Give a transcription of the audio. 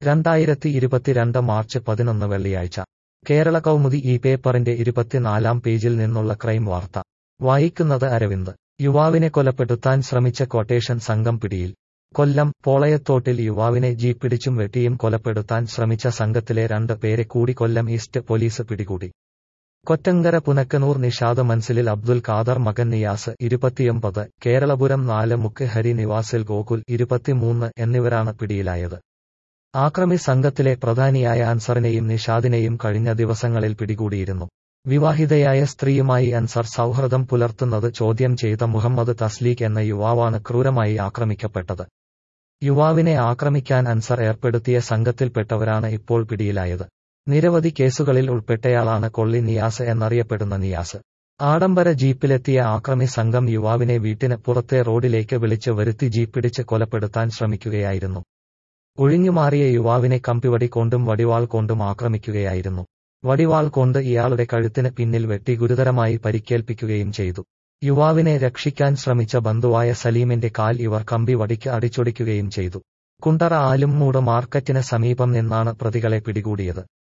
രണ്ടായിരത്തി ഇരുപത്തിരണ്ട് മാർച്ച് പതിനൊന്ന് വെള്ളിയാഴ്ച കേരള കൗമുദി ഈ പേപ്പറിന്റെ ഇരുപത്തിനാലാം പേജിൽ നിന്നുള്ള ക്രൈം വാർത്ത വായിക്കുന്നത് അരവിന്ദ് യുവാവിനെ കൊലപ്പെടുത്താൻ ശ്രമിച്ച ക്വട്ടേഷൻ സംഘം പിടിയിൽ കൊല്ലം പോളയത്തോട്ടിൽ യുവാവിനെ ജീപ്പിടിച്ചും വെട്ടിയും കൊലപ്പെടുത്താൻ ശ്രമിച്ച സംഘത്തിലെ രണ്ട് പേരെ കൂടി കൊല്ലം ഈസ്റ്റ് പോലീസ് പിടികൂടി കൊറ്റങ്കര പുനക്കനൂർ നിഷാദ് മൻസിലിൽ അബ്ദുൽ ഖാദർ മകൻ നിയാസ് ഇരുപത്തിയൊമ്പത് കേരളപുരം നാല് മുക്ക് ഹരി നിവാസിൽ ഗോകുൽ ഇരുപത്തിമൂന്ന് എന്നിവരാണ് പിടിയിലായത് ആക്രമി സംഘത്തിലെ പ്രധാനിയായ അൻസറിനെയും നിഷാദിനെയും കഴിഞ്ഞ ദിവസങ്ങളിൽ പിടികൂടിയിരുന്നു വിവാഹിതയായ സ്ത്രീയുമായി അൻസർ സൗഹൃദം പുലർത്തുന്നത് ചോദ്യം ചെയ്ത മുഹമ്മദ് തസ്ലീഖ് എന്ന യുവാവാണ് ക്രൂരമായി ആക്രമിക്കപ്പെട്ടത് യുവാവിനെ ആക്രമിക്കാൻ അൻസർ ഏർപ്പെടുത്തിയ സംഘത്തിൽപ്പെട്ടവരാണ് ഇപ്പോൾ പിടിയിലായത് നിരവധി കേസുകളിൽ ഉൾപ്പെട്ടയാളാണ് കൊള്ളി നിയാസ് എന്നറിയപ്പെടുന്ന നിയാസ് ആഡംബര ജീപ്പിലെത്തിയ ആക്രമി സംഘം യുവാവിനെ വീട്ടിന് പുറത്തെ റോഡിലേക്ക് വിളിച്ച് വരുത്തി ജീപ്പിടിച്ച് കൊലപ്പെടുത്താൻ ശ്രമിക്കുകയായിരുന്നു ഒഴിഞ്ഞുമാറിയ യുവാവിനെ കമ്പിവടി കൊണ്ടും വടിവാൾ കൊണ്ടും ആക്രമിക്കുകയായിരുന്നു വടിവാൾ കൊണ്ട് ഇയാളുടെ കഴുത്തിന് പിന്നിൽ വെട്ടി ഗുരുതരമായി പരിക്കേൽപ്പിക്കുകയും ചെയ്തു യുവാവിനെ രക്ഷിക്കാൻ ശ്രമിച്ച ബന്ധുവായ സലീമിന്റെ കാൽ ഇവർ കമ്പി വടിക്ക് അടിച്ചൊടിക്കുകയും ചെയ്തു കുണ്ടറ ആലുംമൂട് മാർക്കറ്റിന് സമീപം നിന്നാണ് പ്രതികളെ പിടികൂടിയത്